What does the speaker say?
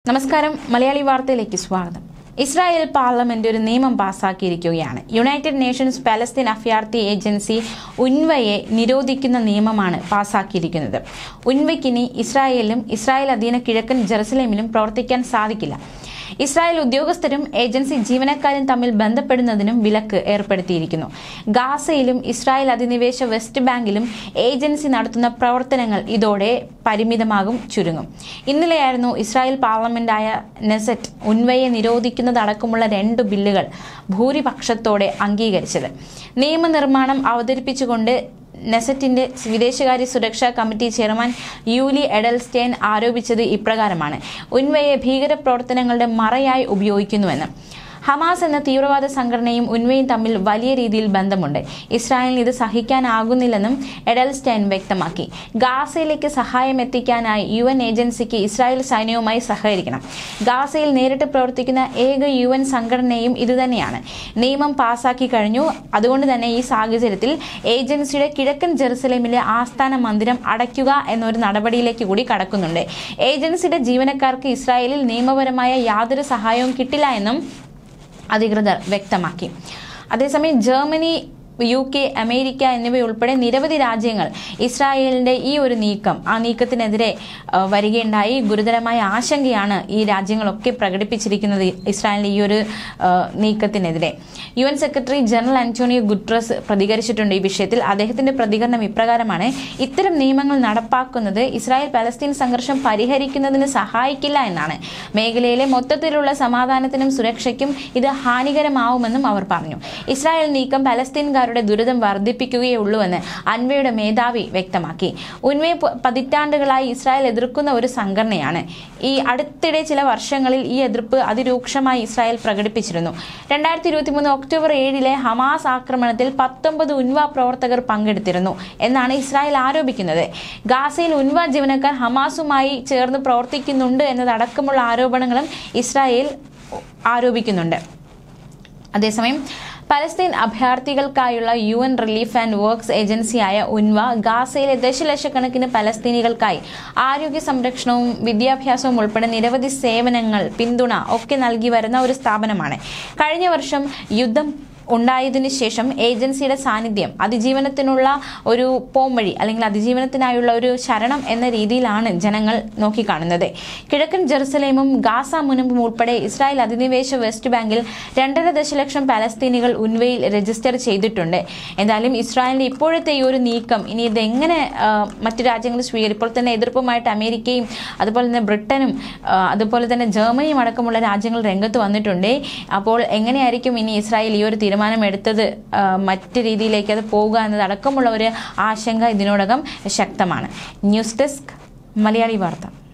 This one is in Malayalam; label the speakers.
Speaker 1: നമസ്കാരം മലയാളി വാർത്തയിലേക്ക് സ്വാഗതം ഇസ്രായേൽ പാർലമെന്റ് ഒരു നിയമം പാസാക്കിയിരിക്കുകയാണ് യുണൈറ്റഡ് നേഷൻസ് പാലസ്തീൻ അഭയാർത്ഥി ഏജൻസി ഉൻവയെ നിരോധിക്കുന്ന നിയമമാണ് പാസാക്കിയിരിക്കുന്നത് ഉൻവയ്ക്കിനി ഇസ്രായേലിലും ഇസ്രായേൽ അധീന കിഴക്കൻ ജെറുസലേമിലും പ്രവർത്തിക്കാൻ സാധിക്കില്ല ഇസ്രായേൽ ഉദ്യോഗസ്ഥരും ഏജൻസി ജീവനക്കാരും തമ്മിൽ ബന്ധപ്പെടുന്നതിനും വിലക്ക് ഏർപ്പെടുത്തിയിരിക്കുന്നു ഗാസയിലും ഇസ്രായേൽ അധിനിവേശ വെസ്റ്റ് ബാങ്കിലും ഏജൻസി നടത്തുന്ന പ്രവർത്തനങ്ങൾ ഇതോടെ പരിമിതമാകും ചുരുങ്ങും ഇന്നലെയായിരുന്നു ഇസ്രായേൽ പാർലമെന്റായ നെസറ്റ് ഉൻവയെ നിരോധിക്കുന്നതടക്കമുള്ള രണ്ട് ബില്ലുകൾ ഭൂരിപക്ഷത്തോടെ അംഗീകരിച്ചത് നിയമനിർമ്മാണം അവതരിപ്പിച്ചുകൊണ്ട് നെസറ്റിന്റെ വിദേശകാര്യ സുരക്ഷാ കമ്മിറ്റി ചെയർമാൻ യൂലി എഡൽസ്റ്റൈൻ ആരോപിച്ചത് ഇപ്രകാരമാണ് ഉൻവയെ ഭീകരപ്രവർത്തനങ്ങളുടെ മറയായി ഉപയോഗിക്കുന്നുവെന്ന് ഹമാസ് എന്ന തീവ്രവാദ സംഘടനയും ഉൻവയും തമ്മിൽ വലിയ രീതിയിൽ ബന്ധമുണ്ട് ഇസ്രായേലിന് ഇത് സഹിക്കാനാകുന്നില്ലെന്നും എഡൽസ്റ്റൈൻ വ്യക്തമാക്കി ഗാസയിലേക്ക് സഹായം എത്തിക്കാനായി യു എൻ ഏജൻസിക്ക് ഇസ്രായേൽ സൈന്യവുമായി സഹകരിക്കണം ഗാസയിൽ നേരിട്ട് പ്രവർത്തിക്കുന്ന ഏക യു എൻ സംഘടനയും ഇതുതന്നെയാണ് നിയമം പാസാക്കി കഴിഞ്ഞു അതുകൊണ്ട് തന്നെ ഈ സാഹചര്യത്തിൽ ഏജൻസിയുടെ കിഴക്കൻ ജെറുസലേമിലെ ആസ്ഥാന മന്ദിരം അടയ്ക്കുക എന്നൊരു നടപടിയിലേക്ക് കൂടി കടക്കുന്നുണ്ട് ഏജൻസിയുടെ ജീവനക്കാർക്ക് ഇസ്രായേലിൽ നിയമപരമായ യാതൊരു സഹായവും കിട്ടില്ല എന്നും അധികൃതർ വ്യക്തമാക്കി അതേസമയം ജർമ്മനി യു കെ അമേരിക്ക എന്നിവയുൾപ്പെടെ നിരവധി രാജ്യങ്ങൾ ഇസ്രായേലിന്റെ ഈ ഒരു നീക്കം ആ നീക്കത്തിനെതിരെ ആ, വരികയുണ്ടായി ഗുരുതരമായ ആശങ്കയാണ് ഈ രാജ്യങ്ങളൊക്കെ പ്രകടിപ്പിച്ചിരിക്കുന്നത് ഇസ്രായേലിന്റെ ഈ ഒരു ആ, നീക്കത്തിനെതിരെ U N secretary general Antonio Guterres പ്രതികരിച്ചിട്ടുണ്ട് ഈ വിഷയത്തിൽ അദ്ദേഹത്തിന്റെ പ്രതികരണം ഇപ്രകാരമാണ് ഇത്തരം നിയമങ്ങൾ നടപ്പാക്കുന്നത് ഇസ്രായേൽ പലസ്തീൻ സംഘർഷം പരിഹരിക്കുന്നതിന് സഹായിക്കില്ല എന്നാണ് മേഖലയിലെ മൊത്തത്തിലുള്ള സമാധാനത്തിനും സുരക്ഷയ്ക്കും ഇത് ഹാനികരമാവുമെന്നും അവർ പറഞ്ഞു ഇസ്രായേൽ നീക്കം പലസ്തീൻകാരുടെ ദുരിതം വർദ്ധിപ്പിക്കുകയുള്ളൂവെന്ന് അൻവയുടെ മേധാവി വ്യക്തമാക്കി ഉൻവയെ പ- പതിറ്റാണ്ടുകളായി ഇസ്രായേൽ എതിർക്കുന്ന ഒരു സംഘടനയാണ് ഈ അടുത്തിടെ ചില വർഷങ്ങളിൽ ഈ എതിർപ്പ് അതിരൂക്ഷമായി ഇസ്രായേൽ പ്രകടിപ്പിച്ചിരുന്നു രണ്ടായിരത്തി ഇരുപത്തി മൂന്ന് ഒക്ടോബർ ഏഴിലെ ഹമാസ് ആക്രമണത്തിൽ പത്തൊമ്പത് ഉൻവ പ്രവർത്തകർ പങ്കെടുത്തിരുന്നു എന്നാണ് ഇസ്രായേൽ ആരോപിക്കുന്നത് ഗാസയിൽ ഉൻവ ജീവനക്കാർ ഹമാസുമായി ചേർന്ന് പ്രവർത്തിക്കുന്നുണ്ട് എന്നതടക്കമുള്ള ആരോപണങ്ങളും ഇസ്രായേൽ ആരോപിക്കുന്നുണ്ട് അതേസമയം പലസ്തീൻ അഭയാർത്ഥികൾക്കായുള്ള U N relief and works ഏജൻസിയായ ഉൻവ ഗാസയിലെ ദശലക്ഷക്കണക്കിന് പലസ്തീനികൾക്കായി ആരോഗ്യ സംരക്ഷണവും വിദ്യാഭ്യാസവും ഉൾപ്പെടെ നിരവധി സേവനങ്ങൾ പിന്തുണ ഒക്കെ നൽകി വരുന്ന ഒരു സ്ഥാപനമാണ് കഴിഞ്ഞ വർഷം യുദ്ധം ഉണ്ടായതിനു ശേഷം ഏജൻസിയുടെ സാന്നിധ്യം അതിജീവനത്തിനുള്ള ഒരു പോംവഴി അല്ലെങ്കിൽ അതിജീവനത്തിനായുള്ള ഒരു ശരണം എന്ന രീതിയിലാണ് ജനങ്ങൾ നോക്കിക്കാണുന്നത് കിഴക്കൻ ജെറുസലേമും ഗാസ മുനമ്പും ഉൾപ്പെടെ ഇസ്രായേൽ അധിനിവേശ വെസ്റ്റ് ബാങ്കിൽ രണ്ടര ദശലക്ഷം പാലസ്തീനികൾ ഉൻവയിൽ രജിസ്റ്റർ ചെയ്തിട്ടുണ്ട് എന്തായാലും ഇസ്രായേലിന്റെ ഇപ്പോഴത്തെ ഈ ഒരു നീക്കം ഇനി ഇത് എങ്ങനെ ആ, മറ്റു രാജ്യങ്ങൾ സ്വീകരിക്കും ഇപ്പോൾ തന്നെ എതിർപ്പുമായിട്ട് അമേരിക്കയും അതുപോലെ തന്നെ ബ്രിട്ടനും ആ, അതുപോലെ തന്നെ ജർമ്മനിയും അടക്കമുള്ള രാജ്യങ്ങൾ രംഗത്ത് വന്നിട്ടുണ്ട് അപ്പോൾ എങ്ങനെയായിരിക്കും ഇനി ഇസ്രായേൽ ഈ ഒരു തീരുമാനം എടുത്തത് ആ, മറ്റ് രീതിയിലേക്ക് അത് പോവുക എന്നതടക്കമുള്ള ഒരു ആശങ്ക ഇതിനോടകം ശക്തമാണ് ന്യൂസ് ഡെസ്ക് മലയാളി വാർത്ത